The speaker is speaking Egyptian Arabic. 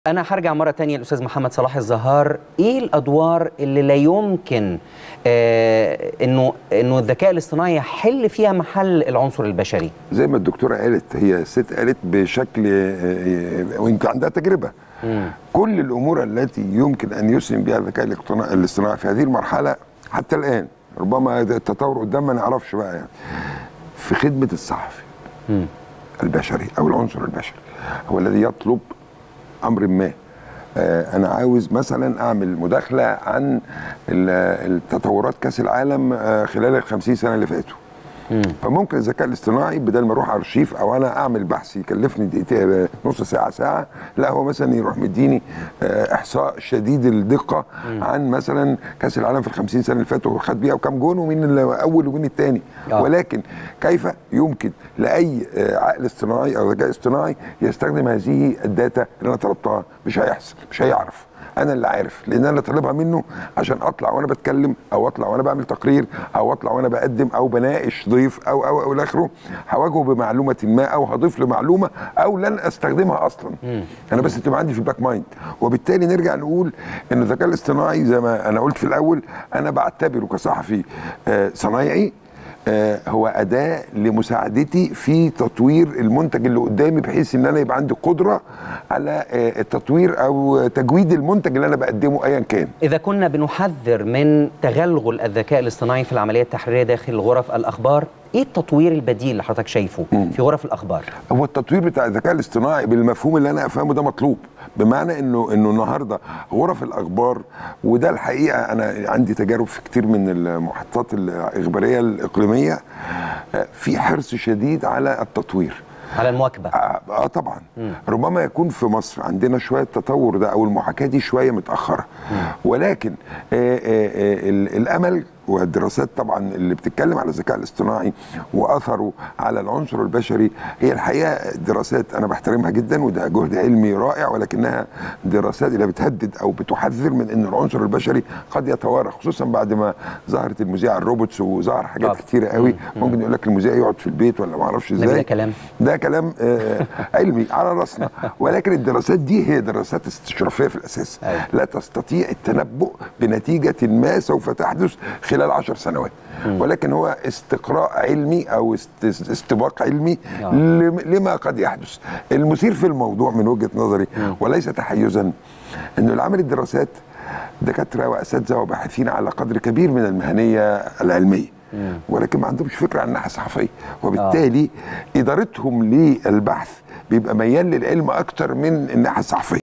أنا هرجع مرة تانية الأستاذ محمد صلاح الزهار، إيه الأدوار اللي لا يمكن آه إنه إنه الذكاء الاصطناعي يحل فيها محل العنصر البشري؟ زي ما الدكتوره قالت هي الست قالت بشكل آه، وان كان عندها تجربه مم. كل الامور التي يمكن ان يسهم بها الذكاء الاقتنا- الاصطناعي في هذه المرحله حتى الان ربما التطور قدام ما نعرفش بقى يعني في خدمه الصحفي مم. البشري او العنصر البشري هو الذي يطلب امر ما آه، انا عاوز مثلا اعمل مداخله عن ال- التطورات كاس العالم آه، خلال ال 50 سنه اللي فاتوا مم. فممكن الذكاء الاصطناعي بدل ما اروح ارشيف او انا اعمل بحث يكلفني دقيقتين نص ساعه ساعه لا هو مثلا يروح مديني آه، احصاء شديد الدقه عن مثلا كاس العالم في ال 50 سنه اللي فاتوا خد بيها وكام جون ومين الاول ومين الثاني آه. ولكن كيف يمكن لاي آه، عقل اصطناعي او ذكاء اصطناعي يستخدم هذه الداتا اللي انا طلبتها مش هيحصل مش هيعرف انا اللي عارف لان انا اللي طالبها منه عشان اطلع وانا بتكلم او اطلع وانا بعمل تقرير او اطلع وانا بقدم او بناقش ضيف او او او الى اخره هواجهه بمعلومه ما او هضيف له معلومه او لن استخدمها اصلا انا بس تبقى عندي في الباك مايند وبالتالي نرجع نقول ان الذكاء الاصطناعي زي ما انا قلت في الاول انا بعتبره كصحفي آه، صنايعي آه، هو أداة لمساعدتي في تطوير المنتج اللي قدامي بحيث إن أنا يبقى عندي قدرة على آه، التطوير أو تجويد المنتج اللي أنا بقدمه أيا كان. إذا كنا بنحذر من تغلغل الذكاء الاصطناعي في العملية التحريرية داخل غرف الأخبار، إيه التطوير البديل اللي حضرتك شايفه في غرف الأخبار؟ هو التطوير بتاع الذكاء الاصطناعي بالمفهوم اللي انا افهمه ده مطلوب بمعنى انه انه النهارده غرف الاخبار وده الحقيقه انا عندي تجارب في كتير من المحطات الاخباريه الاقليميه آه، في حرص شديد على التطوير على المواكبة اه آه طبعا ربما يكون في مصر عندنا شويه التطور ده او المحاكاه دي شويه متاخره ولكن آه آه آه ال- الامل والدراسات طبعا اللي بتتكلم على الذكاء الاصطناعي واثره على العنصر البشري هي الحقيقه دراسات انا بحترمها جدا وده جهد علمي رائع ولكنها دراسات اللي بتهدد او بتحذر من ان العنصر البشري قد يتوارى خصوصا بعد ما ظهرت المذيع الروبوتس وظهر حاجات طبعا. كتيره قوي ممكن يقول لك المذيع يقعد في البيت ولا ما اعرفش ده ازاي كلام. ده كلام آه، علمي على راسنا ولكن الدراسات دي هي دراسات استشرافيه في الاساس أيوة. لا تستطيع التنبؤ بنتيجه ما سوف تحدث خلال عشر سنوات ولكن هو استقراء علمي او است- استباق علمي آه. لم- لما قد يحدث المثير في الموضوع من وجهه نظري وليس تحيزا انه العمل الدراسات دكاتره واساتذه وباحثين على قدر كبير من المهنيه العلميه ولكن ما عندهمش فكره عن الناحيه الصحفيه وبالتالي ادارتهم للبحث بيبقى ميال للعلم اكتر من الناحيه الصحفيه